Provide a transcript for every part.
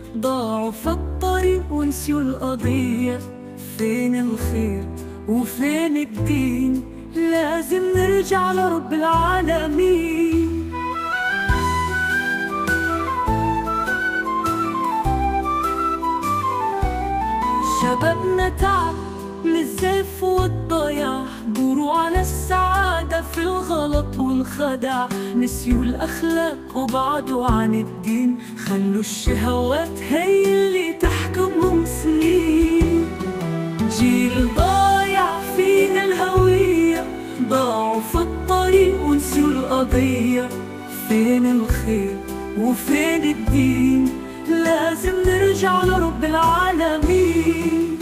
ضاعوا في الطريق ونسيوا القضية فين الخير وفين الدين لازم نرجع لرب العالمين شبابنا تعب من الزيف والضياع دوروا على السعادة في الغلط والخدع نسيوا الأخلاق وبعدوا عن الدين خلوا الشهوات هي اللي تحكمهم سنين جيل ضايع فين الهوية ضاعوا في الطريق ونسيوا القضية فين الخير وفين الدين لازم نرجع لرب العالمين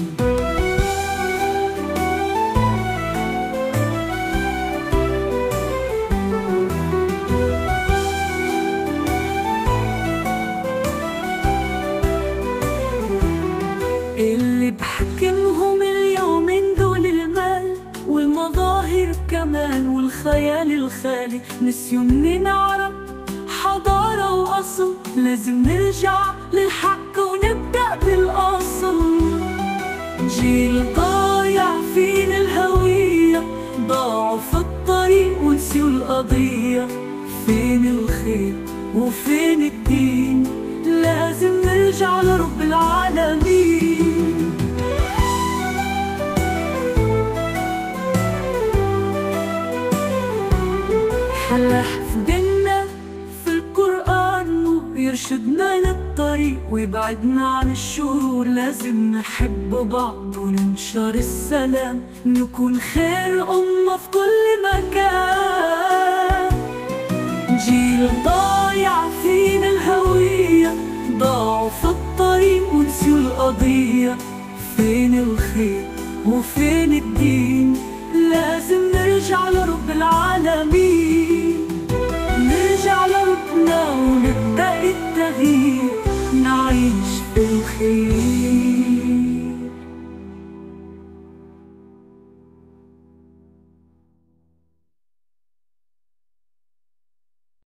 اللي بحكمهم اليومين دول المال والمظاهر كمان والخيال الخالي نسيوا منين عرب حضارة وأصل لازم نرجع للحق ونبدأ بالأصل جيل ضايع فين الهوية ضاعوا في الطريق ونسيوا القضية فين الخير وفين الدين لازم نرجع لرب العالمين حلح في ديننا في القرآن ويرشدنا للطريق ويبعدنا عن الشرور لازم نحب بعض وننشر السلام نكون خير أمة في كل مكان جيل ضايع فين الهوية ضاعوا في الطريق ونسيوا القضية فين الخير وفين الدين لازم نرجع لرب العالمين نرجع لربنا ونبدأ التغيير